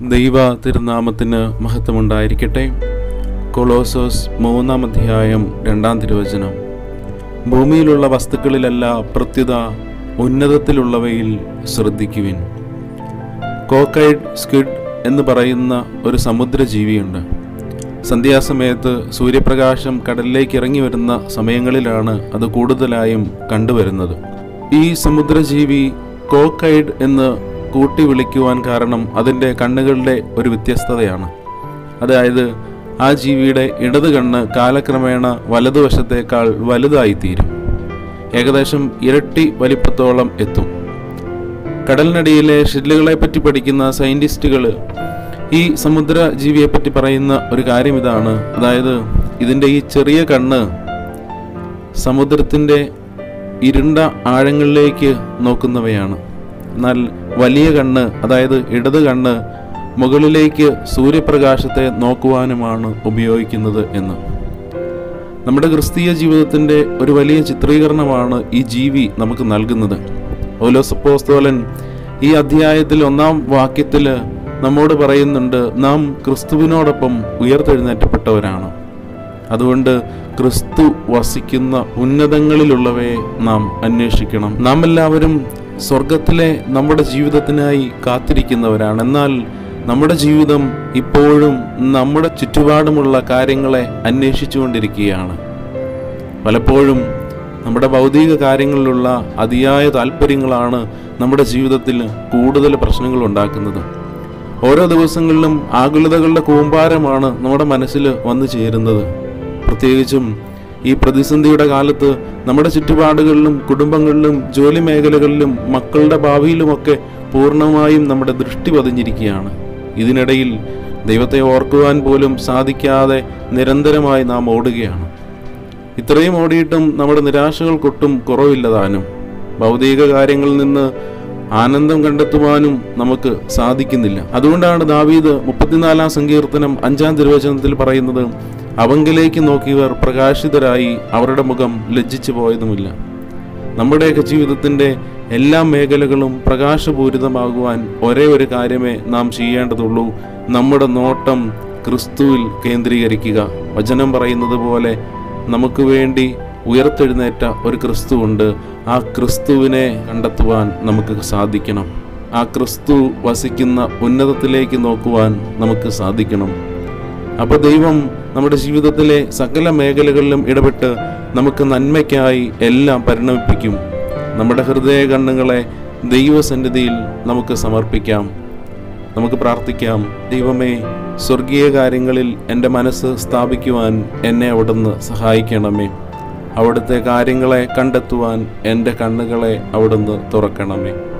ദൈവ തിരുനാമത്തിന് മഹത്വമുണ്ടായിരിക്കട്ടെ കൊളോസോസ് മൂന്നാം അധ്യായം രണ്ടാം തിരുവചനം ഭൂമിയിലുള്ള വസ്തുക്കളിലല്ല പ്രത്യുത ഉന്നതത്തിലുള്ളവയിൽ ശ്രദ്ധിക്കുവിൻ കോക്കൈഡ് സ്ക്വിഡ് എന്ന് പറയുന്ന ഒരു സമുദ്രജീവിയുണ്ട് സന്ധ്യാസമയത്ത് സൂര്യപ്രകാശം കടലിലേക്ക് ഇറങ്ങി വരുന്ന സമയങ്ങളിലാണ് അത് കൂടുതലായും കണ്ടുവരുന്നത് ഈ സമുദ്രജീവി കോക്കൈഡ് എന്ന് കൂട്ടി വിളിക്കുവാൻ കാരണം അതിൻ്റെ കണ്ണുകളുടെ ഒരു വ്യത്യസ്തതയാണ് അതായത് ആ ജീവിയുടെ ഇടത് കണ്ണ് കാലക്രമേണ വലതുവശത്തേക്കാൾ വലുതായിത്തീരും ഏകദേശം ഇരട്ടി വലിപ്പത്തോളം എത്തും കടലിനടിയിലെ ഷില്ലുകളെ പറ്റി പഠിക്കുന്ന സയൻറ്റിസ്റ്റുകൾ ഈ സമുദ്ര ജീവിയെ പറ്റി പറയുന്ന ഒരു കാര്യം ഇതാണ് അതായത് ഇതിൻ്റെ ഈ ചെറിയ കണ്ണ് സമുദ്രത്തിൻ്റെ ഇരുണ്ട ആഴങ്ങളിലേക്ക് നോക്കുന്നവയാണ് എന്നാൽ വലിയ കണ്ണ് അതായത് ഇടത് കണ്ണ് മുകളിലേക്ക് സൂര്യപ്രകാശത്തെ നോക്കുവാനുമാണ് ഉപയോഗിക്കുന്നത് എന്ന് നമ്മുടെ ക്രിസ്തീയ ജീവിതത്തിൻ്റെ ഒരു വലിയ ചിത്രീകരണമാണ് ഈ ജീവി നമുക്ക് നൽകുന്നത് ഓലോസപ്പോസ്തോലൻ ഈ അധ്യായത്തിൽ ഒന്നാം വാക്യത്തിൽ നമ്മോട് പറയുന്നുണ്ട് നാം ക്രിസ്തുവിനോടൊപ്പം ഉയർത്തെഴുന്നേറ്റപ്പെട്ടവരാണ് അതുകൊണ്ട് ക്രിസ്തു വസിക്കുന്ന ഉന്നതങ്ങളിലുള്ളവയെ നാം അന്വേഷിക്കണം നാം എല്ലാവരും സ്വർഗത്തിലെ നമ്മുടെ ജീവിതത്തിനായി കാത്തിരിക്കുന്നവരാണ് എന്നാൽ നമ്മുടെ ജീവിതം ഇപ്പോഴും നമ്മുടെ ചുറ്റുപാടുമുള്ള കാര്യങ്ങളെ അന്വേഷിച്ചുകൊണ്ടിരിക്കുകയാണ് പലപ്പോഴും നമ്മുടെ ഭൗതിക കാര്യങ്ങളിലുള്ള അതിയായ താല്പര്യങ്ങളാണ് നമ്മുടെ ജീവിതത്തിൽ കൂടുതൽ പ്രശ്നങ്ങൾ ഉണ്ടാക്കുന്നത് ഓരോ ദിവസങ്ങളിലും ആകുലതകളുടെ കൂമ്പാരമാണ് നമ്മുടെ മനസ്സിൽ വന്നു ചേരുന്നത് പ്രത്യേകിച്ചും ഈ പ്രതിസന്ധിയുടെ കാലത്ത് നമ്മുടെ ചുറ്റുപാടുകളിലും കുടുംബങ്ങളിലും ജോലി മേഖലകളിലും മക്കളുടെ ഭാവിയിലുമൊക്കെ പൂർണ്ണമായും നമ്മുടെ ദൃഷ്ടി പതിഞ്ഞിരിക്കുകയാണ് ഇതിനിടയിൽ ദൈവത്തെ ഓർക്കുവാൻ പോലും സാധിക്കാതെ നിരന്തരമായി നാം ഓടുകയാണ് ഇത്രയും ഓടിയിട്ടും നമ്മുടെ നിരാശകൾക്കൊട്ടും കുറവില്ലതാനും ഭൗതിക കാര്യങ്ങളിൽ നിന്ന് ആനന്ദം കണ്ടെത്തുവാനും നമുക്ക് സാധിക്കുന്നില്ല അതുകൊണ്ടാണ് ദാവീദ് മുപ്പത്തിനാലാം സങ്കീർത്തനം അഞ്ചാം തിരുവചനത്തിൽ പറയുന്നത് അവങ്കിലേക്ക് നോക്കിയവർ പ്രകാശിതരായി അവരുടെ മുഖം ലജ്ജിച്ചു പോയതുമില്ല നമ്മുടെയൊക്കെ ജീവിതത്തിൻ്റെ എല്ലാ മേഖലകളും പ്രകാശപൂരിതമാകുവാൻ ഒരേ ഒരു കാര്യമേ നാം ചെയ്യേണ്ടതുള്ളൂ നമ്മുടെ നോട്ടം ക്രിസ്തുവിൽ കേന്ദ്രീകരിക്കുക വചനം പറയുന്നത് പോലെ നമുക്ക് വേണ്ടി ഉയർത്തെഴുന്നേറ്റ ഒരു ക്രിസ്തുവുണ്ട് ആ ക്രിസ്തുവിനെ കണ്ടെത്തുവാൻ നമുക്ക് സാധിക്കണം ആ ക്രിസ്തു വസിക്കുന്ന ഉന്നതത്തിലേക്ക് നോക്കുവാൻ നമുക്ക് സാധിക്കണം അപ്പോൾ ദൈവം നമ്മുടെ ജീവിതത്തിലെ സകല മേഖലകളിലും ഇടപെട്ട് നമുക്ക് നന്മയ്ക്കായി എല്ലാം പരിണമിപ്പിക്കും നമ്മുടെ ഹൃദയ കണ്ണുകളെ ദൈവസന്നിധിയിൽ നമുക്ക് സമർപ്പിക്കാം നമുക്ക് പ്രാർത്ഥിക്കാം ദൈവമേ സ്വർഗീയ കാര്യങ്ങളിൽ എൻ്റെ മനസ്സ് സ്ഥാപിക്കുവാൻ എന്നെ അവിടുന്ന് സഹായിക്കണമേ അവിടുത്തെ കാര്യങ്ങളെ കണ്ടെത്തുവാൻ എൻ്റെ കണ്ണുകളെ അവിടുന്ന് തുറക്കണമേ